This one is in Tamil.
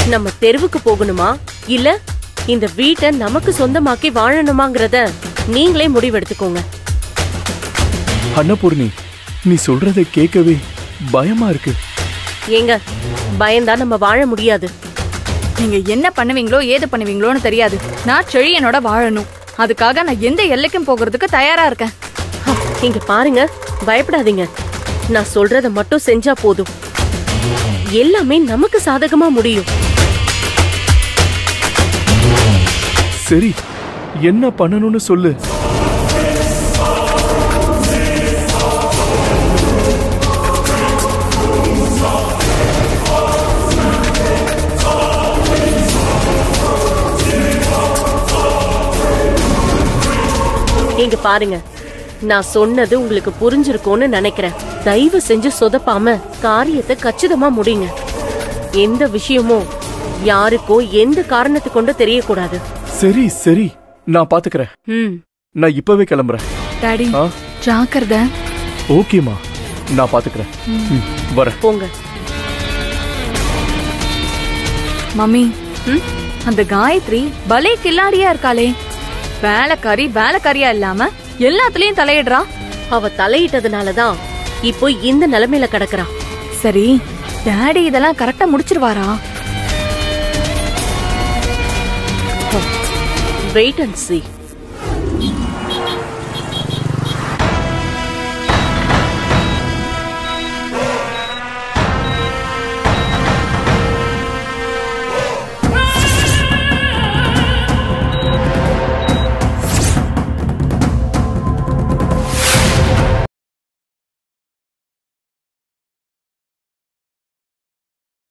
நம்ம தெருவுக்கு போகணுமா இல்ல இந்த வீட்டை நமக்கு சொந்தமாக்கி வாழணுமாங்கிறத நீங்களே முடிவெடுத்துக்கோங்க அன்னபூர்ணி நீ சொல்றதை கேட்கவே பயமா இருக்கு ஏங்க பயந்தா நம்ம வாழ முடியாது நீங்க என்ன பண்ணுவீங்களோ ஏது பண்ணுவீங்களோன்னு தெரியாது நான் செழியனோட வாழணும் அதுக்காக நான் எந்த எல்லைக்கும் போகிறதுக்கு தயாரா இருக்கேன் ஹ, இங்க பாருங்க பயப்படாதீங்க நான் சொல்றத மட்டும் செஞ்சா போதும் எல்லாமே நமக்கு சாதகமா முடியும் சரி என்ன பண்ணணும்னு சொல்லு இங்க பாருங்க நான் சொன்னது உங்களுக்கு புரிஞ்சிருக்கும்னு நினைக்கிறேன் தயவு செஞ்சு சொதப்பாம காரியத்தை கச்சிதமா முடிங்க எந்த விஷயமும் யாருக்கோ எந்த காரணத்தை கொண்டு தெரியக்கூடாது சரி சரி நான் பாத்துக்கிறேன் ம் நான் இப்பவே கிளம்புறேன் டாடி ஆ ஜாக்கிரதை ஓகேமா நான் பாத்துக்கிறேன் ம், வரேன் போங்க மம்மி அந்த காயத்ரி பலே கில்லாடியா இருக்காளே வேலைக்காரி வேலைக்காரியா இல்லாம எல்லாத்துலயும் தலையிடுறா அவ தலையிட்டதுனாலதான் இப்போ இந்த நிலைமையில கிடக்குறா சரி டாடி இதெல்லாம் கரெக்டா முடிச்சிருவாரா வெயிட் அண்ட் see